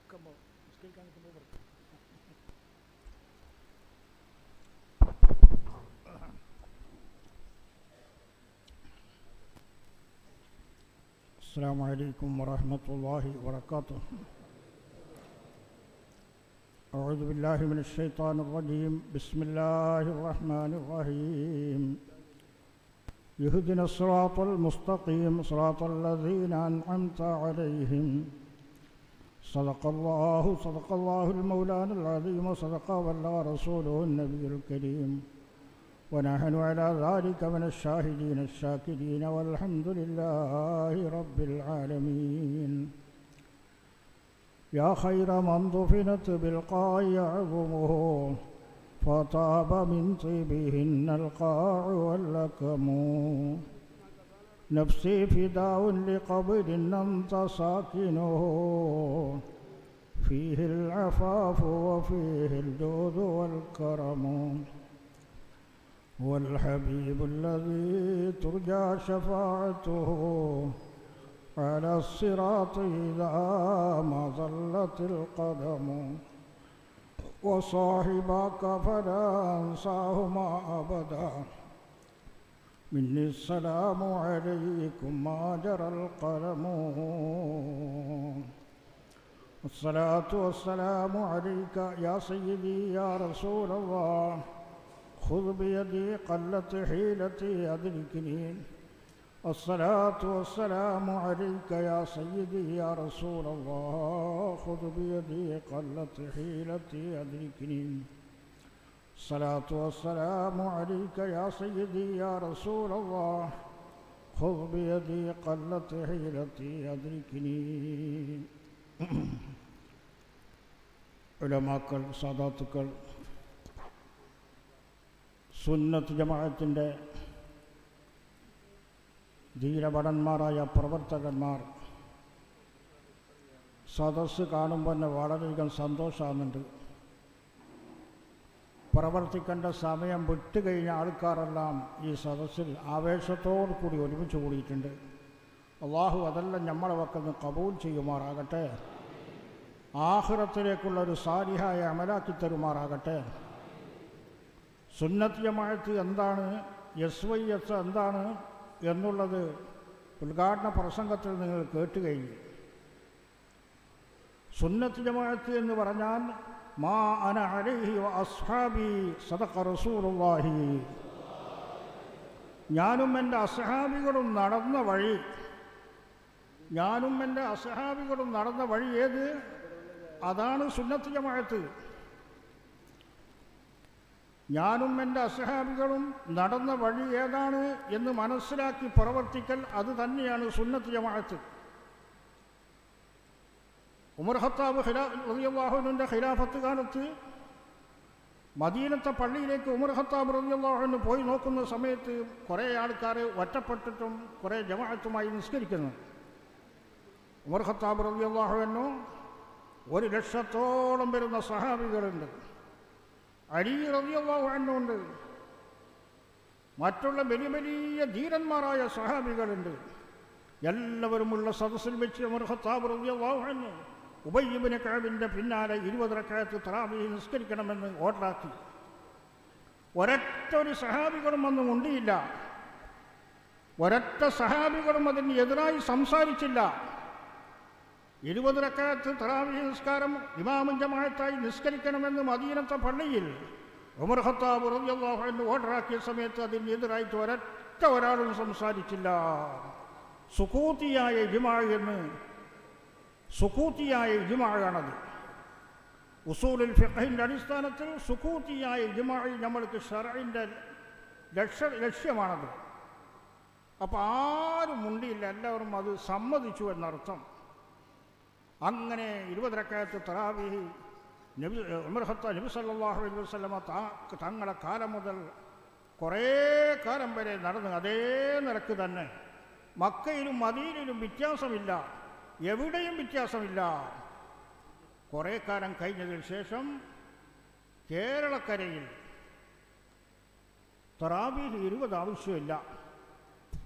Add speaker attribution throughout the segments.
Speaker 1: നിൽക്കുമ്പോൾ നിസ്കരിക്കാൻ നിൽക്കുമ്പോൾ പറയും السلام عليكم ورحمة الله وبركاته أعوذ بالله من الشيطان الرجيم بسم الله الرحمن الرحيم يهدنا الصراط المستقيم صراط الذين أنعمت عليهم صدق الله صدق الله المولان العظيم وصدق وبلغ رسوله النبي الكريم ونحن على ذلك من الشاهدين الشاكرين والحمد لله رب العالمين يا خير من دفنت بالقاع يعظمه فطاب من طيبهن القاع واللكم نفسي فداء لقبر أنت ساكنه فيه العفاف وفيه الجود والكرم هو الحبيب الذي ترجى شفاعته على الصراط إذا ما ظلت القدم وصاحبك فلا أنساهما أبدا مني السلام عليكم ما جرى القلم والصلاة والسلام عليك يا سيدي يا رسول الله خذ بيدي قلت حيلتي أدركني الصلاة والسلام عليك يا سيدي يا رسول الله خذ بيدي قلت حيلتي أدركني الصلاة والسلام عليك يا سيدي يا رسول الله خذ بيدي قلت حيلتي أدركني ഉലമാക്കൾ സാദാത്തുക്കൾ സുന്നത്ത് ജമാഅത്തിൻ്റെ ധീരഭടന്മാരായ പ്രവർത്തകന്മാർ സദസ്സ് കാണുമ്പോൾ തന്നെ വളരെയധികം സന്തോഷമാകുന്നുണ്ട് പ്രവർത്തിക്കേണ്ട സമയം വിട്ടുകഴിഞ്ഞ ആൾക്കാരെല്ലാം ഈ സദസ്സിൽ ആവേശത്തോടു കൂടി ഒരുമിച്ച് കൂടിയിട്ടുണ്ട് അള്ളാഹു അതെല്ലാം നമ്മളെ വക്കുന്ന കബൂൽ ചെയ്യുമാറാകട്ടെ ആഹ്റത്തിലേക്കുള്ള ഒരു സാരിഹായ അമലാക്കി തരുമാറാകട്ടെ സുന്നത്ത് ജമാഅത്ത് എന്താണ് എസ് വൈ എസ് എന്താണ് എന്നുള്ളത് ഉദ്ഘാടന പ്രസംഗത്തിൽ നിങ്ങൾ കേട്ടുകഴിഞ്ഞു സുന്നത്ത് ജമാഅത്ത് എന്ന് പറഞ്ഞാൽ മാ അന അലൈഹി വ അസ്ഹാബി സദഖ റസൂലുള്ളാഹി ഞാനും എൻ്റെ അസ്ഹാബികളും നടന്ന വഴി ഞാനും എൻ്റെ അസ്ഹാബികളും നടന്ന വഴി ഏത് അതാണ് സുന്നത്ത് ജമാഅത്ത് ഞാനും എൻ്റെ അസഹാബികളും നടന്ന വഴി ഏതാണ് എന്ന് മനസ്സിലാക്കി പ്രവർത്തിക്കൽ അത് തന്നെയാണ് സുന്നത്ത് ജമാഅത്ത് ഉമർ ഹത്താബ് ഖിലാ റളിയല്ലാഹുവിൻ്റെ ഖിലാഫത്ത് കാലത്ത് മദീനത്തെ പള്ളിയിലേക്ക് ഉമർ ഹത്താബ് റളിയല്ലാഹുവിന് പോയി നോക്കുന്ന സമയത്ത് കുറേ ആൾക്കാർ ഒറ്റപ്പെട്ടിട്ടും കുറേ ജമാഅത്തുമായി നിസ്കരിക്കുന്നു ഉമർ ഖത്താബ് റളിയല്ലാഹുവിനു ഒരു ലക്ഷത്തോളം വരുന്ന സഹാബികളുണ്ട് അലി റളിയല്ലാഹു അൻഹുണ്ട് മറ്റുള്ള വലിയ വലിയ ധീരന്മാരായ സഹാബികളുണ്ട് എല്ലാവരുമുള്ള സദസ്സിൽ വെച്ച് ഉമർ ഖത്താബ് റളിയല്ലാഹു അൻഹു ഉബയ്യബിന് കാബിൻ്റെ പിന്നാലെ ഇരുപത് റക്കായത്ത് തറാവി നിസ്കരിക്കണമെന്ന് ഓർഡറാക്കി ഒരൊറ്റ ഒരു സഹാബികളും അന്ന് ഉണ്ടിയില്ല ഒരൊറ്റ സഹാബികളും അതിന് എതിരായി സംസാരിച്ചില്ല ഇരുപത് റക്കായത്ത് തറാവി നിസ്കാരം ഇമാമും ജമാഅത്തായി നിസ്കരിക്കണമെന്ന് മദീനത്തെ പള്ളിയിൽ ഉമർ ഖത്താബ് റളിയല്ലാഹു അൻഹു ഓർഡറാക്കിയ സമയത്ത് അതിന് എതിരായിട്ട് ഒരൊറ്റ ഒരാളും സംസാരിച്ചില്ല സുക്കൂത്തിയായ ഇജ്മാ എന്ന് സുക്കൂത്തിയായ ഇജ്മാഴാണത് ഉസൂലുൽ ഫിഖഹിൻ്റെ അടിസ്ഥാനത്തിൽ സുക്കൂത്തിയായ ഇജ്മാഴി നമ്മൾക്ക് ഷറയിൻ്റെ ലക്ഷ്യ ലക്ഷ്യമാണത് അപ്പോൾ ആരും മുണ്ടിയില്ല എല്ലാവരും അത് സമ്മതിച്ചു എന്നർത്ഥം അങ്ങനെ ഇരുപത് റക്കായത്ത് തറാവിഹി നബി ഉമർ ഖത്ത നബി സല്ലല്ലാഹു അലൈഹി വസല്ലമ തങ്ങളെ കാലം മുതൽ കുറേ കാലം വരെ നടന്നു അതേ നിലക്ക് തന്നെ മക്കയിലും മദീനയിലും വ്യത്യാസമില്ല എവിടെയും വ്യത്യാസമില്ല കുറേ കാലം കഴിഞ്ഞതിന് ശേഷം കേരളക്കരയിൽ തറാബീഹ് ഇരുപത് ആവശ്യമില്ല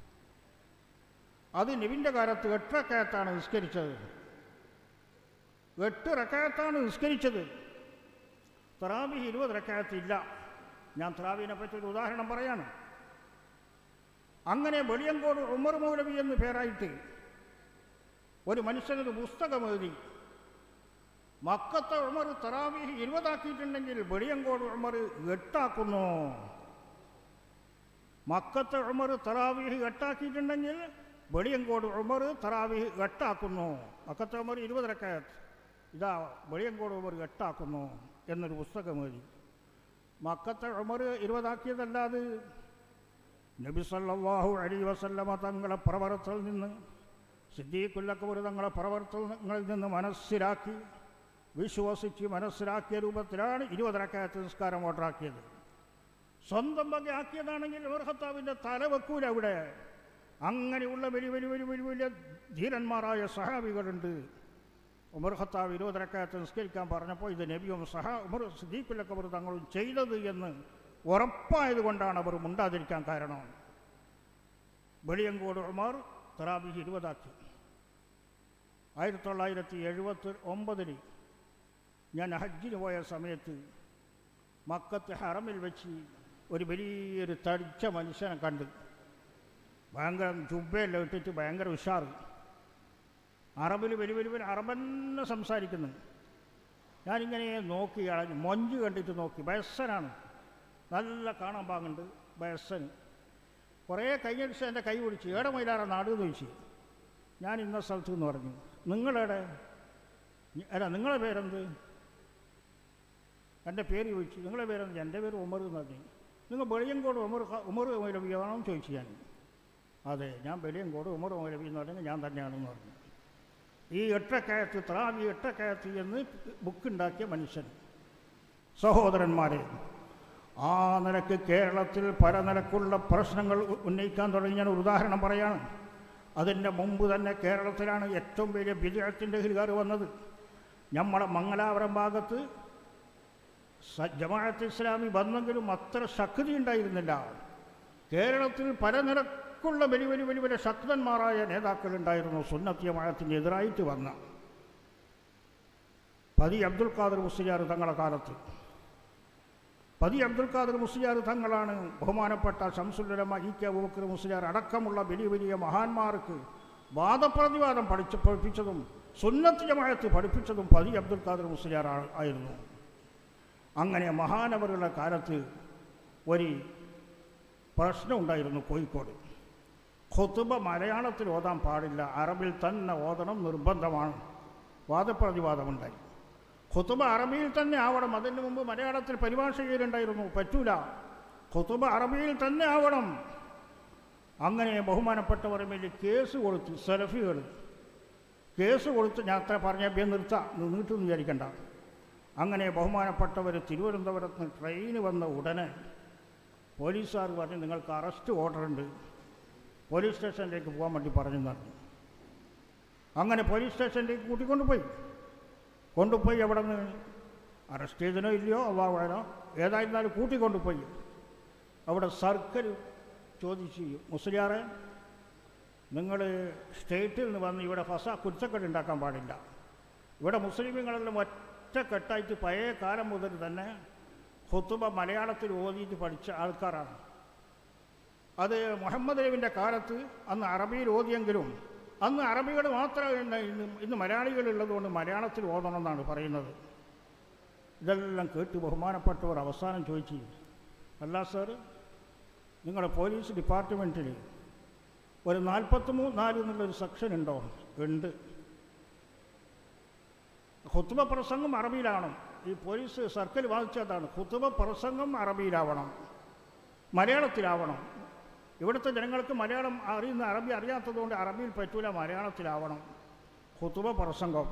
Speaker 1: അത് നബിൻ്റെ കാലത്ത് എട്ടരക്കകത്താണ് നിസ്കരിച്ചത് എട്ട് റക്കായത്താണ് നിസ്കരിച്ചത് തറാബി ഇരുപത് റക്കായത്തില്ല ഞാൻ തറാബീനെ പറ്റി ഒരു ഉദാഹരണം പറയാണ് അങ്ങനെ വെളിയങ്കോട് ഉമർ മൗലവി എന്ന് പേരായിട്ട് ഒരു മനുഷ്യനൊരു പുസ്തകം എഴുതി മക്കത്തെ ഉമർ തറാവീഹ് ഇരുപതാക്കിയിട്ടുണ്ടെങ്കിൽ വെളിയങ്കോട് ഉമർ എട്ടാക്കുന്നു മക്കത്തെ ഉമർ തറാവീഹ് എട്ടാക്കിയിട്ടുണ്ടെങ്കിൽ വെളിയങ്കോട് ഉമർ തറാവീഹ് എട്ടാക്കുന്നു മക്കത്തെ ഉമർ ഇരുപതരക്കായത്ത് ഇതാ വെളിയങ്കോട് ഉമർ എട്ടാക്കുന്നു എന്നൊരു പുസ്തകം എഴുതി മക്കത്തെ ഉമർ ഇരുപതാക്കിയതല്ലാതെ നബി സല്ലല്ലാഹു അലൈഹി വസല്ലമ തങ്ങളെ പ്രവർത്തനത്തിൽ നിന്ന് സിദ്ദീഖുല്ലക്കബർ തങ്ങളെ പ്രവർത്തനങ്ങളിൽ നിന്ന് മനസ്സിലാക്കി വിശ്വസിച്ച് മനസ്സിലാക്കിയ രൂപത്തിലാണ് ഇരുപതരക്കായത്ത് നിസ്കാരം ഓർഡറാക്കിയത് സ്വന്തം വക ആക്കിയതാണെങ്കിൽ ഉമർ ഖത്താബിൻ്റെ തല വെക്കൂല അവിടെ അങ്ങനെയുള്ള വലിയ വലിയ വലിയ വലിയ വലിയ ധീരന്മാരായ സഹാബികളുണ്ട് ഉമർ ഖത്താബ് ഇരുപതരക്കായത്ത് നിസ്കരിക്കാൻ പറഞ്ഞപ്പോൾ ഇത് നബിയും സഹ ഉമർ സിദ്ദീഖുല്ലക്കബർ തങ്ങളും ചെയ്തത് എന്ന് ഉറപ്പായതുകൊണ്ടാണ് അവർ മുണ്ടാതിരിക്കാൻ കാരണം വെളിയങ്കോട് ഉമർ തറാബിഹ് ഇരുപതാക്കി ആയിരത്തി തൊള്ളായിരത്തി എഴുപത്തി ഒമ്പതിൽ ഞാൻ ഹജ്ജിന് പോയ സമയത്ത് മക്കത്ത് ഹറമിൽ വെച്ച് ഒരു വലിയൊരു തടിച്ച മനുഷ്യനെ കണ്ട് ഭയങ്കര ജുബയെല്ലാം ഇട്ടിട്ട് ഭയങ്കര ഉഷാറ് അറബിൽ വലിയ വലിയ വലിയ അറബന്നെ സംസാരിക്കുന്നു ഞാനിങ്ങനെ നോക്കി അളഞ്ഞു മൊഞ്ച് കണ്ടിട്ട് നോക്കി വയസ്സനാണ് നല്ല കാണാൻ പാങ്ങുണ്ട് വയസ്സൻ കുറേ കഴിഞ്ഞ എൻ്റെ കൈ പിടിച്ച് ഏടെ മൈലാറ നാട് എന്ന് ചോദിച്ചു ഞാൻ ഇന്ന സ്ഥലത്ത് എന്ന് പറഞ്ഞു നിങ്ങളെവിടെ ഞ- അല്ല നിങ്ങളെ പേരെന്ത് എൻ്റെ പേര് ചോദിച്ചു നിങ്ങളെ പേരെന്ത് എൻ്റെ പേര് ഉമർ എന്ന് പറഞ്ഞു നിങ്ങൾ വെളിയങ്കോട് ഉമർ ഖ- ഉമർ മൗലവിയാണോ എന്ന് ചോദിച്ചു ഞാൻ അതെ ഞാൻ വെളിയങ്കോട് ഉമർ മൗലവി എന്ന് പറഞ്ഞാൽ ഞാൻ തന്നെയാണെന്ന് പറഞ്ഞു ഈ എട്ടക്കയത്ത് ത്രാവി എട്ടക്കയത്ത് എന്ന് ബുക്കുണ്ടാക്കിയ മനുഷ്യൻ സഹോദരന്മാരെ ആ നിലക്ക് കേരളത്തിൽ പല നിലക്കുള്ള പ്രശ്നങ്ങൾ ഉ- ഉന്നയിക്കാൻ തുടങ്ങി ഞാൻ ഒരു ഉദാഹരണം പറയാണ് അതിൻ്റെ മുമ്പ് തന്നെ കേരളത്തിലാണ് ഏറ്റവും വലിയ വിജയത്തിൻ്റെ ഹിൽകാർ വന്നത് നമ്മുടെ മംഗലാപുരം ഭാഗത്ത് സ- ജമാഅത്ത് ഇസ്ലാമി വന്നെങ്കിലും അത്ര ശക്തി ഉണ്ടായിരുന്നില്ല കേരളത്തിൽ പല നിരക്കുള്ള വലിയ വലിയ വലിയ വലിയ ശക്തന്മാരായ നേതാക്കളുണ്ടായിരുന്നു സുന്നത്ത് ജമാഅത്തിന് എതിരായിട്ട് വന്ന പതി അബ്ദുൽ ഖാദർ മുസ്ലിയാർ തങ്ങളുടെ കാലത്ത് പതി അബ്ദുൽ ഖാദർ മുസ്ലിയാർ തങ്ങളാണ് ബഹുമാനപ്പെട്ട ശംസുല്ലമ ഇ കെ അബൂബക്കർ മുസ്ലിയാർ അടക്കമുള്ള വലിയ വലിയ മഹാന്മാർക്ക് വാദപ്രതിവാദം പഠിച്ച് പഠിപ്പിച്ചതും സുന്നത്ത് ജമാഅത്ത് പഠിപ്പിച്ചതും പതി അബ്ദുൽ ഖാദർ മുസ്ലിയാർ ആ- ആയിരുന്നു അങ്ങനെ മഹാനവരുടെ കാലത്ത് ഒരു പ്രശ്നം ഉണ്ടായിരുന്നു കോഴിക്കോട് ഖുതുബ മലയാളത്തിൽ ഓതാൻ പാടില്ല അറബിൽ തന്നെ ഓതണം നിർബന്ധമാണ് വാദപ്രതിവാദമുണ്ടായി ഖുതുബ അറബിയിൽ തന്നെ ആവണം അതിന് മുമ്പ് മലയാളത്തിൽ പരിഭാഷ ചെയ്യലുണ്ടായിരുന്നു പറ്റൂല ഖുതുബ അറബിയിൽ തന്നെ ആവണം അങ്ങനെ ബഹുമാനപ്പെട്ടവർ മേലിൽ കേസ് കൊടുത്തു സെലഫികൾ കേസ് കൊടുത്ത് ഞാൻ അത്ര പറഞ്ഞ അഭ്യം നിർത്താം നീട്ടുമെന്ന് വിചാരിക്കണ്ട അങ്ങനെ ബഹുമാനപ്പെട്ടവർ തിരുവനന്തപുരത്ത് നിന്ന് ട്രെയിന് വന്ന ഉടനെ പോലീസുകാർ പറഞ്ഞു നിങ്ങൾക്ക് അറസ്റ്റ് ഓർഡർ ഉണ്ട് പോലീസ് സ്റ്റേഷനിലേക്ക് പോകാൻ വേണ്ടി പറഞ്ഞു പറഞ്ഞു അങ്ങനെ പോലീസ് സ്റ്റേഷനിലേക്ക് കൂട്ടിക്കൊണ്ടുപോയി കൊണ്ടുപോയി അവിടെ നിന്ന് അറസ്റ്റ് ചെയ്തനോ ഇല്ലയോ അള്ളാഹുവാനോ ഏതായിരുന്നാലും കൂട്ടിക്കൊണ്ടുപോയി അവിടെ സർക്കിൾ ചോദിച്ചു മുസ്ലിയാറെ നിങ്ങൾ സ്റ്റേറ്റിൽ നിന്ന് വന്ന് ഇവിടെ ഫസ കുറ്റക്കെട്ട് ഉണ്ടാക്കാൻ പാടില്ല ഇവിടെ മുസ്ലിമുകളെല്ലാം ഒറ്റക്കെട്ടായിട്ട് പഴയ കാലം മുതൽ തന്നെ ഹുത്തുബ മലയാളത്തിൽ ഓതിയിട്ട് പഠിച്ച ആൾക്കാരാണ് അത് മുഹമ്മദ് നബിൻ്റെ കാലത്ത് അന്ന് അറബിയിൽ ഓതിയെങ്കിലും അന്ന് അറബികൾ മാത്രമേ ഇന്ന് ഇന്ന് മലയാളികളുള്ളതുകൊണ്ട് മലയാളത്തിൽ ഓതണം എന്നാണ് പറയുന്നത് ഇതെല്ലാം കേട്ട് ബഹുമാനപ്പെട്ടവർ അവസാനം ചോദിച്ചു അല്ല സാർ നിങ്ങളുടെ പോലീസ് ഡിപ്പാർട്ട്മെൻറ്റിൽ ഒരു നാൽപ്പത്തി മൂന്ന് നാല് എന്നുള്ളൊരു സെക്ഷൻ ഉണ്ടോ ഉണ്ട് ഹുത്തുബ പ്രസംഗം അറബിയിലാവണം ഈ പോലീസ് സർക്കിൾ വാദിച്ചതാണ് ഹുത്തുബ പ്രസംഗം അറബിയിലാവണം മലയാളത്തിലാവണം ഇവിടുത്തെ ജനങ്ങൾക്ക് മലയാളം അറിയുന്ന അറബി അറിയാത്തതുകൊണ്ട് അറബിയിൽ പറ്റൂല മലയാളത്തിലാവണം ഹുത്തുബ പ്രസംഗം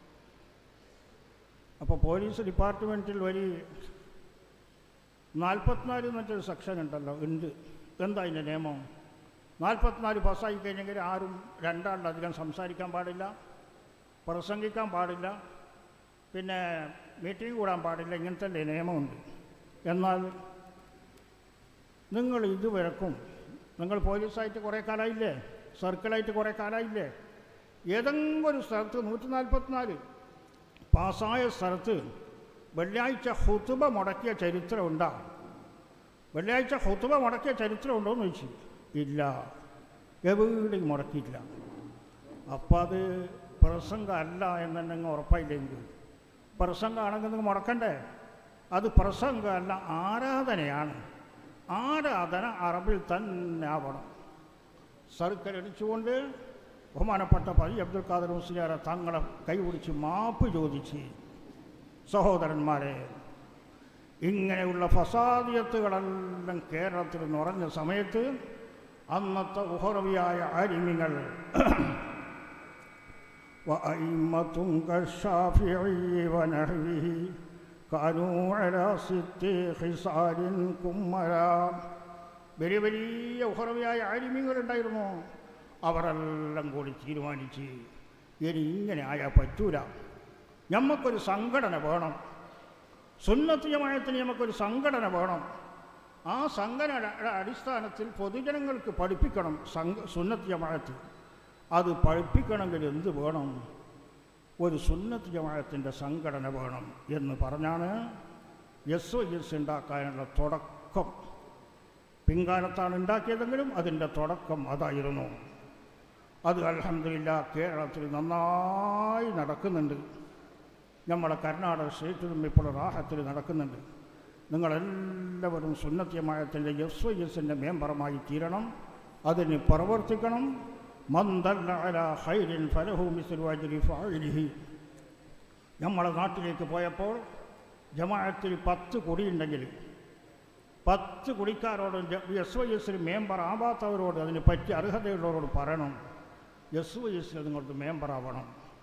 Speaker 1: അപ്പോൾ പോലീസ് ഡിപ്പാർട്ട്മെൻറ്റിൽ ഒരു നാൽപ്പത്തിനാല് എന്നൊരു സെക്ഷൻ ഉണ്ടല്ലോ ഉണ്ട് എന്താ അതിൻ്റെ നിയമം നാൽപ്പത്തിനാല് പാസ്സായി കഴിഞ്ഞെങ്കിൽ ആരും രണ്ടാളിലധികം സംസാരിക്കാൻ പാടില്ല പ്രസംഗിക്കാൻ പാടില്ല പിന്നെ മീറ്റിംഗ് കൂടാൻ പാടില്ല ഇങ്ങനത്തെ നിയമമുണ്ട് എന്നാൽ നിങ്ങൾ ഇതുവരെക്കും നിങ്ങൾ പോലീസായിട്ട് കുറേ കാലമായില്ലേ സർക്കിളായിട്ട് കുറേ കാലമായില്ലേ ഏതെങ്കിലും ഒരു സ്ഥലത്ത് നൂറ്റി നാൽപ്പത്തിനാല് പാസ്സായ സ്ഥലത്ത് വെള്ളിയാഴ്ച ഹുത്തുബ മുടക്കിയ ചരിത്രം ഉണ്ടാകും വെള്ളിയാഴ്ച ഹുത്തുബ മുടക്കിയ ചരിത്രം ഉണ്ടോ എന്ന് ചോദിച്ചു ഇല്ല എവിടെയും മുടക്കിയിട്ടില്ല അപ്പം അത് പ്രസംഗമല്ല എന്നുണ്ടെങ്കിൽ ഉറപ്പായില്ലെങ്കിൽ പ്രസംഗമാണെങ്കിൽ നിങ്ങൾ മുടക്കണ്ടേ അത് പ്രസംഗമല്ല ആരാധനയാണ് ആരാധന അറബിൽ തന്നെ ആവണം സർക്കരടിച്ചുകൊണ്ട് ബഹുമാനപ്പെട്ട പതി അബ്ദുൽ ഖാദർ മുസ്ലിയാരെ തങ്ങളെ കൈപിടിച്ച് മാപ്പ് ചോദിച്ച് സഹോദരന്മാരെ ഇങ്ങനെയുള്ള ഫസാദിയത്തുകളെല്ലാം കേരളത്തിൽ നിറഞ്ഞ സമയത്ത് അന്നത്തെ ഉഹറവിയായ ആരിമിങ്ങൾ وأئمة كالشافعي ونحوه كانوا على ست خصال كملا വലിയ വലിയ ഉഹറവിയായ ആലിമ്യങ്ങളുണ്ടായിരുന്നു അവരെല്ലാം കൂടി തീരുമാനിച്ച് ഇനി ഇങ്ങനെ ആയാൽ പറ്റൂല ഞമ്മക്കൊരു സംഘടന വേണം സുന്നത്തിയമായത്തിന് നമുക്കൊരു സംഘടന വേണം ആ സംഘടനയുടെ അടിസ്ഥാനത്തിൽ പൊതുജനങ്ങൾക്ക് പഠിപ്പിക്കണം സംഘ സുന്നത്തിയമായത്തിൽ അത് പഠിപ്പിക്കണമെങ്കിൽ എന്ത് വേണം ഒരു സുന്നത്ത് ജമാഅത്തിൻ്റെ സംഘടന വേണം എന്ന് പറഞ്ഞാണ് എസ് ഒ എസ് ഉണ്ടാക്കാനുള്ള തുടക്കം പിൻകാലത്താണ് ഉണ്ടാക്കിയതെങ്കിലും അതിൻ്റെ തുടക്കം അതായിരുന്നു അത് അലഹമില്ല കേരളത്തിൽ നന്നായി നടക്കുന്നുണ്ട് നമ്മളെ കർണാടക സ്റ്റേറ്റിലും ഇപ്പോൾ റാഹത്തിൽ നടക്കുന്നുണ്ട് നിങ്ങളെല്ലാവരും സുന്നത്യമായത്തിൻ്റെ എസ് ഒ എസിൻ്റെ മെമ്പറുമായി തീരണം അതിന് പ്രവർത്തിക്കണം മന്ദല്ല അല ഹൈരിൻ ഫലഹു മിസ്ലു അജ്രി ഫാഇലിഹി നമ്മളെ നാട്ടിലേക്ക് പോയപ്പോൾ ജമാഅത്തിൽ പത്ത് കുടിയുണ്ടെങ്കിൽ പത്ത് കുടിക്കാരോട് എസ് വൈ എസിൽ മെമ്പർ ആവാത്തവരോട് അതിന് പറ്റി അർഹതയുള്ളവരോട് പറയണം എസ് വൈ എസിൽ നിങ്ങൾക്ക് മെമ്പറാവണം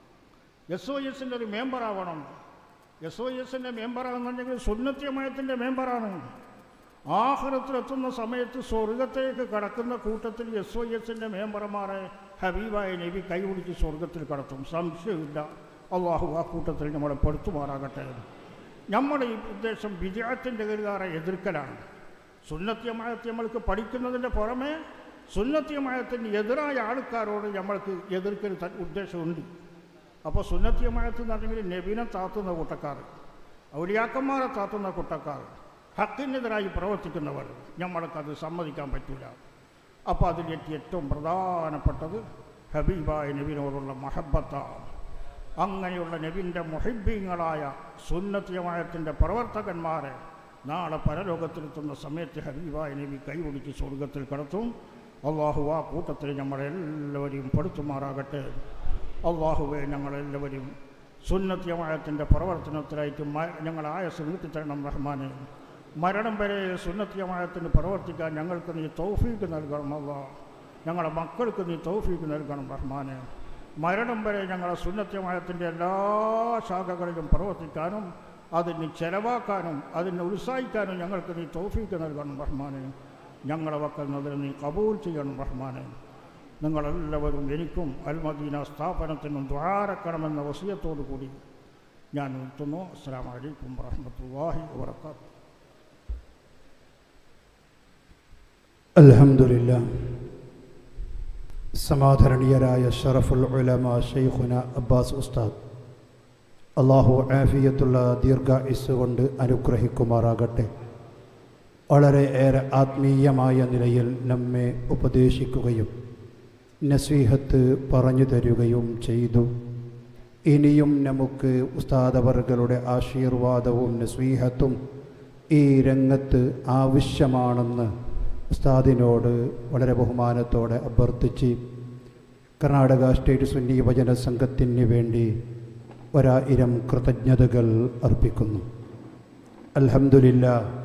Speaker 1: എസ് ഒ എസിൻ്റെ ഒരു മെമ്പറാവണം എസ് ഒ എസിൻ്റെ മെമ്പറാകുന്നുണ്ടെങ്കിൽ സുന്നത്യമയത്തിൻ്റെ മെമ്പറാണ് ആഹ്റത്തിലെത്തുന്ന സമയത്ത് സ്വർഗത്തേക്ക് കടക്കുന്ന കൂട്ടത്തിൽ എസ് ഒ എസിൻ്റെ മെമ്പർമാരെ ഹബീബായ നബി കൈപിടിച്ച് സ്വർഗത്തിൽ കടത്തും സംശയമില്ല അള്ളാഹു ആ കൂട്ടത്തിൽ നമ്മളെ പെടുത്തുമാറാകട്ടെ നമ്മുടെ ഈ ഉദ്ദേശം വിജയത്തിൻ്റെ കരുതാറെ എതിർക്കലാണ് സുന്നത്യമായത്തെ നമ്മൾക്ക് പഠിക്കുന്നതിൻ്റെ പുറമെ സുന്നത്യമായത്തിന് എതിരായ ആൾക്കാരോട് നമ്മൾക്ക് എതിർക്കൽ ത- ഉദ്ദേശമുണ്ട് അപ്പോൾ സുന്നത്യമായത്ത് എന്ന് പറഞ്ഞെങ്കിൽ നബീനെ താത്തുന്ന കൂട്ടക്കാർ ഔലിയാക്കന്മാരെ താത്തുന്ന കൂട്ടക്കാർ ഹക്കിനെതിരായി പ്രവർത്തിക്കുന്നവർ നമ്മൾക്കത് സമ്മതിക്കാൻ പറ്റില്ല അപ്പോൾ അതിലേക്ക് ഏറ്റവും പ്രധാനപ്പെട്ടത് ഹബീബായ നബിനോടുള്ള മഹബത്താണ് അങ്ങനെയുള്ള നബിൻ്റെ മുഹിബീങ്ങളായ സുന്നത്യമായത്തിൻ്റെ പ്രവർത്തകന്മാരെ നാളെ പരലോകത്തിലെത്തുന്ന സമയത്ത് ഹബീബായ നബി കൈപിടിച്ച് സ്വർഗത്തിൽ കടത്തും അള്ളാഹു ആ കൂട്ടത്തിൽ നമ്മളെല്ലാവരെയും പെടുത്തുമാറാകട്ടെ അള്ളാഹുവെ ഞങ്ങളെല്ലാവരും സുന്നത്യമായത്തിൻ്റെ പ്രവർത്തനത്തിലായിട്ട് മ ഞങ്ങൾ ആയസ് നീട്ടിത്തരണം റഹ്മാനെ മരണം വരെ സുന്നത്യമായത്തിന് പ്രവർത്തിക്കാൻ ഞങ്ങൾക്ക് നീ തൗഫീക്ക് നൽകണം അല്ലാ ഞങ്ങളുടെ മക്കൾക്ക് നീ തൗഫീക്ക് നൽകണം റഹ്മാനെ മരണം വരെ ഞങ്ങളെ സുന്നത്യമായത്തിൻ്റെ എല്ലാ ശാഖകളിലും പ്രവർത്തിക്കാനും അതിന് ചെലവാക്കാനും അതിനെ ഉത്സാഹിക്കാനും ഞങ്ങൾക്ക് നീ തൗഫീക്ക് നൽകണം റഹ്മാനെ ഞങ്ങളെ വക്കുന്നതിന് നീ കബൂൽ ചെയ്യണം റഹ്മാനെ നിങ്ങളെല്ലാവരും എനിക്കും അൽമദീന സ്ഥാപനത്തിനും ദ്വാരക്കണമെന്ന വസീയത്തോടു കൂടി ഞാൻ നിർത്തുന്നു അസ്സാം വലൈക്കും വറഹമത്തല്ലാഹി വാത്തു
Speaker 2: അൽഹംദുലില്ല സമാധരണീയരായ ഷറഫുൽ ഉലമ ഷെയ്ഖുന അബ്ബാസ് ഉസ്താദ് അള്ളാഹു ആഫിയത്തുള്ള ദീർഘായുസ് കൊണ്ട് അനുഗ്രഹിക്കുമാറാകട്ടെ വളരെ ഏറെ ആത്മീയമായ നിലയിൽ നമ്മെ ഉപദേശിക്കുകയും നസീഹത്ത് പറഞ്ഞു തരുകയും ചെയ്തു ഇനിയും നമുക്ക് ഉസ്താദവർകളുടെ ആശീർവാദവും നസീഹത്തും ഈ രംഗത്ത് ആവശ്യമാണെന്ന് ഉസ്താദിനോട് വളരെ ബഹുമാനത്തോടെ അഭ്യർത്ഥിച്ച് കർണാടക സ്റ്റേറ്റ് സുന്നി യുവജന സംഘത്തിന് വേണ്ടി ഒരായിരം കൃതജ്ഞതകൾ അർപ്പിക്കുന്നു അൽഹംദുലില്ലാ